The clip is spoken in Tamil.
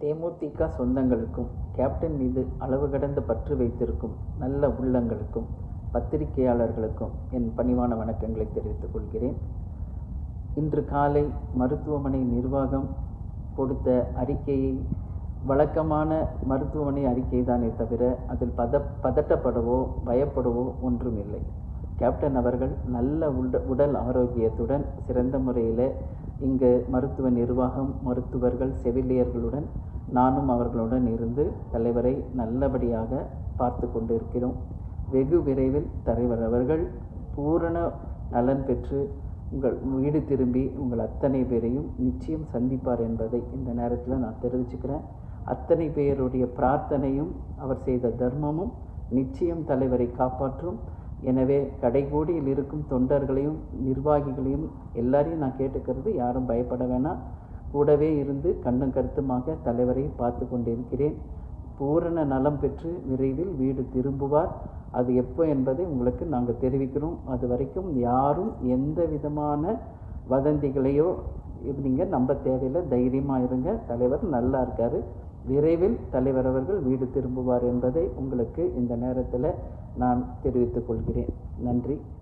தேமுதிக சொந்தங்களுக்கும் கேப்டன் மீது அளவு கடந்த பற்று வைத்திருக்கும் நல்ல உள்ளங்களுக்கும் பத்திரிகையாளர்களுக்கும் என் பணிவான வணக்கங்களை தெரிவித்துக் கொள்கிறேன் இன்று காலை மருத்துவமனை நிர்வாகம் கொடுத்த அறிக்கையை வழக்கமான மருத்துவமனை அறிக்கை தானே தவிர அதில் பத பதட்டப்படவோ பயப்படவோ ஒன்றும் இல்லை கேப்டன் அவர்கள் நல்ல உட உடல் ஆரோக்கியத்துடன் சிறந்த முறையில் இங்கு மருத்துவ நிர்வாகம் மருத்துவர்கள் செவிலியர்களுடன் நானும் அவர்களுடன் இருந்து தலைவரை நல்லபடியாக பார்த்து கொண்டிருக்கிறோம் வெகு விரைவில் தலைவர் அவர்கள் பூரண நலன் பெற்று உங்கள் வீடு திரும்பி உங்கள் அத்தனை பேரையும் நிச்சயம் சந்திப்பார் என்பதை இந்த நேரத்தில் நான் தெரிவிச்சுக்கிறேன் அத்தனை பேருடைய பிரார்த்தனையும் அவர் செய்த தர்மமும் நிச்சயம் தலைவரை காப்பாற்றும் எனவே கடைகோடியில் இருக்கும் தொண்டர்களையும் நிர்வாகிகளையும் எல்லாரையும் நான் கேட்டுக்கிறது யாரும் பயப்பட வேணாம் கூடவே இருந்து கண்ணும் கருத்துமாக தலைவரை பார்த்து கொண்டிருக்கிறேன் பூரண நலம் பெற்று விரைவில் வீடு திரும்புவார் அது எப்போ என்பதை உங்களுக்கு நாங்கள் தெரிவிக்கிறோம் அது வரைக்கும் யாரும் எந்த விதமான வதந்திகளையோ நீங்கள் நம்ப தேவையில்லை தைரியமாக இருங்க தலைவர் நல்லா இருக்கார் விரைவில் தலைவர் அவர்கள் வீடு திரும்புவார் என்பதை உங்களுக்கு இந்த நேரத்தில் நான் தெரிவித்துக் கொள்கிறேன் நன்றி